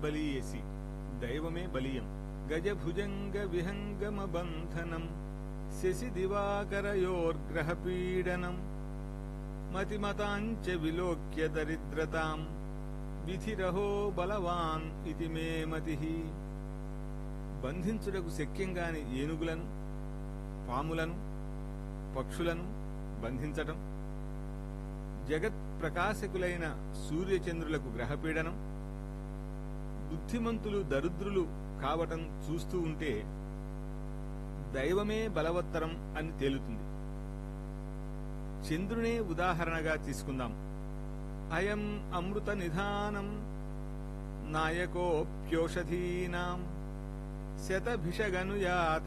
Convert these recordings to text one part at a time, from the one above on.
బలీయసి దైవమే బలీయం గజభుజంగ విహంగమ బంధనం శశి దివాకరయోర్గ్రహ పీడనం మతిమతాంచ విలోక్య దరిద్రతాం విధిరహో బలవాన్ ఇది మే మతి బంధించుటకు శక్యంగాని ఏనుగులను పాములను పక్షులను బంధించటం జగత్ ప్రకాశకులైన సూర్యచంద్రులకు గ్రహపీడనం బుద్ధిమంతులు దరిద్రులు కావటం చూస్తూ ఉంటే దైవమే బలవత్తరం అని తేలుతుంది చంద్రునే ఉదాహరణగా తీసుకుందాం అయం అమృత నిధానం నాయకోప్యోషధీనాం శతభిషగనుయాత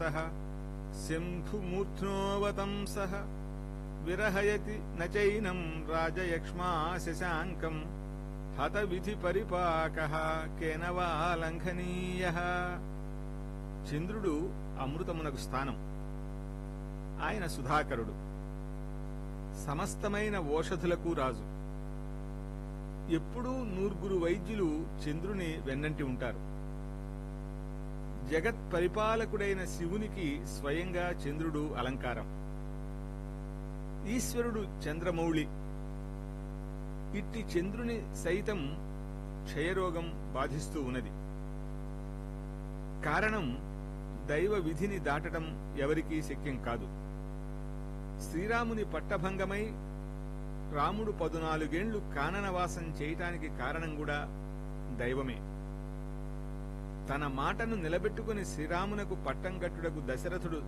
శంభుమూర్ధ్నోవతంస విరహయతి నచైనం రాజయక్ష్మా శశాంకం హత విధి పరిపాక కేనవా లంఘనీయ చంద్రుడు అమృతమునకు స్థానం ఆయన సుధాకరుడు సమస్తమైన ఓషధులకు రాజు ఎప్పుడూ నూర్గురు వైద్యులు చంద్రుని వెన్నంటి ఉంటారు జగత్ పరిపాలకుడైన శివునికి స్వయంగా చంద్రుడు అలంకారం ఈశ్వరుడు చంద్రమౌళి ఇట్టి చంద్రుని సైతం క్షయరోగం బాధిస్తూ ఉన్నది కారణం దైవ విధిని దాటడం ఎవరికీ శక్యం కాదు శ్రీరాముని పట్టభంగమై రాముడు పదునాలుగేండ్లు కాననవాసం చేయటానికి కారణం కూడా దైవమే తన మాటను నిలబెట్టుకుని శ్రీరామునకు పట్టం కట్టుటకు దశరథుడు